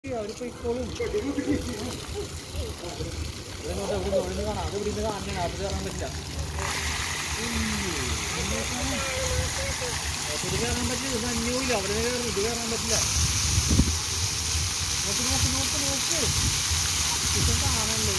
അവരിപ്പോ ഇപ്പോഴും ഇവിടുന്ന് ഇവിടുന്ന് ഇവിടുന്ന് കാണാം അത് ഇവിടുന്ന് കാണണം അത് കയറാൻ പറ്റില്ല ഇത് കയറാൻ പറ്റില്ല ഇത് അന്യമില്ല അവിടെ കയറും ഇത് കയറാൻ പറ്റില്ല നോക്ക് നോക്ക് നോക്ക് നോക്ക് ഇത് കാണാനല്ലോ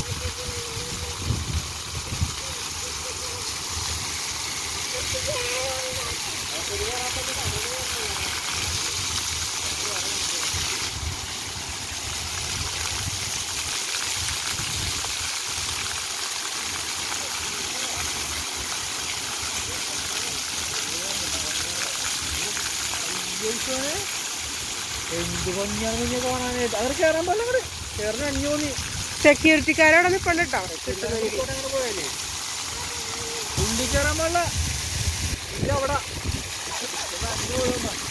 ജയിച്ചോനെ എന്ത് ഭംഗിയാണ് കുഞ്ഞെ കാണാനായിട്ട് അവർ കയറാൻ പോലെ അങ്ങോട്ട് കയറുന്ന അന്യോന്നി സെക്യൂരിറ്റിക്കാരോടെ നിപ്പുണ്ട് കേട്ടോ അങ്ങോട്ട് പോയാലേ ഉണ്ടി കയറാൻ പാടില്ല ഇല്ല അവിടെ ഇത് അന്യോന്യം